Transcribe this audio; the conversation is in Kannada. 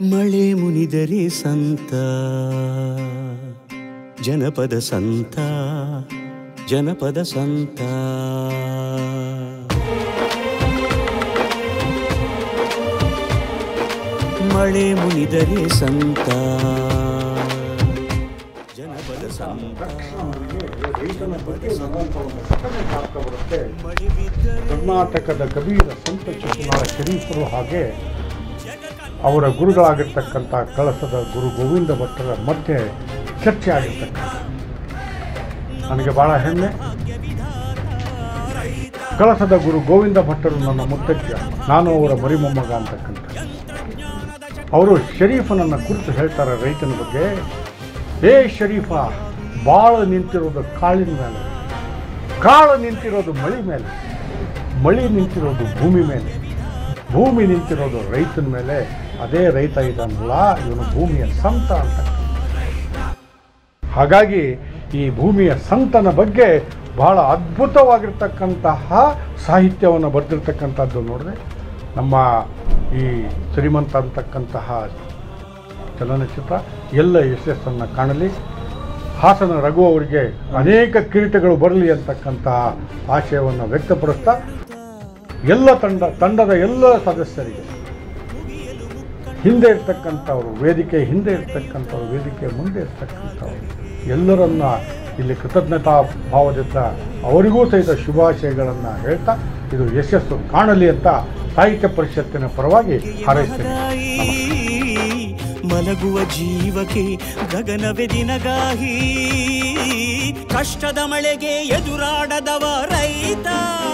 ಮಳೆ ಮುನಿದರೆ ಸಂತ ಜನಪದ ಸಂತ ಜನಪದ ಸಂತ ಮಳೆ ಮುನಿದರೆ ಸಂತ ಜನಪದ ಸಂತ ಮಳೆ ಬಿದ್ದರೆ ಕರ್ನಾಟಕದ ಕಬೀರ ಸಂತ ಶಿಶುನಾಳ ಶರೀಫರು ಹಾಗೆ ಅವರ ಗುರುಗಳಾಗಿರ್ತಕ್ಕಂಥ ಕಳಸದ ಗುರು ಗೋವಿಂದ ಭಟ್ಟರ ಮಧ್ಯೆ ಚರ್ಚೆ ಆಗಿರ್ತಕ್ಕಂಥ ನನಗೆ ಬಹಳ ಹೆಮ್ಮೆ ಕಳಸದ ಗುರು ಗೋವಿಂದ ಭಟ್ಟರು ನನ್ನ ಮುತ್ತಜ್ಜ ನಾನು ಅವರ ಮರಿಮೊಮ್ಮಗ ಅಂತಕ್ಕಂಥ ಅವರು ಶರೀಫನನ್ನು ಕುರಿತು ಹೇಳ್ತಾರೆ ರೈತನ ಬಗ್ಗೆ ಏ ಶರೀಫ ಬಾಳು ನಿಂತಿರೋದು ಕಾಳಿನ ಮೇಲೆ ಕಾಳು ನಿಂತಿರೋದು ಮಳಿ ಮೇಲೆ ಮಳಿ ನಿಂತಿರೋದು ಭೂಮಿ ಮೇಲೆ ಭೂಮಿ ನಿಂತಿರೋದು ರೈತನ ಮೇಲೆ ಅದೇ ರೈತ ಇದನ್ನಲ್ಲ ಇವನು ಭೂಮಿಯ ಸಂತ ಅಂತ ಹಾಗಾಗಿ ಈ ಭೂಮಿಯ ಸಂತನ ಬಗ್ಗೆ ಬಹಳ ಅದ್ಭುತವಾಗಿರ್ತಕ್ಕಂತಹ ಸಾಹಿತ್ಯವನ್ನು ಬರೆದಿರ್ತಕ್ಕಂಥದ್ದು ನೋಡಿದ್ರೆ ನಮ್ಮ ಈ ಶ್ರೀಮಂತ ಅಂತಕ್ಕಂತಹ ಚಲನಚಿತ್ರ ಎಲ್ಲ ಯಶಸ್ಸನ್ನು ಕಾಣಲಿ ಹಾಸನ ರಘು ಅವರಿಗೆ ಅನೇಕ ಕಿರೀಟಗಳು ಬರಲಿ ಅಂತಕ್ಕಂತಹ ಆಶಯವನ್ನು ವ್ಯಕ್ತಪಡಿಸ್ತಾ ಎಲ್ಲ ತಂಡ ತಂಡದ ಎಲ್ಲ ಸದಸ್ಯರಿಗೆ ಹಿಂದೆ ಇರ್ತಕ್ಕಂಥವ್ರು ವೇದಿಕೆ ಹಿಂದೆ ಇರ್ತಕ್ಕಂಥವ್ರು ವೇದಿಕೆ ಮುಂದೆ ಇರ್ತಕ್ಕಂಥವ್ರು ಎಲ್ಲರನ್ನ ಇಲ್ಲಿ ಕೃತಜ್ಞತಾ ಭಾವದಿಂದ ಅವರಿಗೂ ಸಹಿತ ಶುಭಾಶಯಗಳನ್ನು ಹೇಳ್ತಾ ಇದು ಯಶಸ್ಸು ಕಾಣಲಿ ಅಂತ ಸಾಹಿತ್ಯ ಪರಿಷತ್ತಿನ ಪರವಾಗಿ ಹಾರೈಸ್ತೇನೆ ತಾಯಿ ಮಲಗುವ ಜೀವಕ್ಕೆ ಗಗನವೇ ದಿನಗಾಹಿ ಕಷ್ಟದ ಮಳೆಗೆ ಎದುರಾಡದವ ರೈತ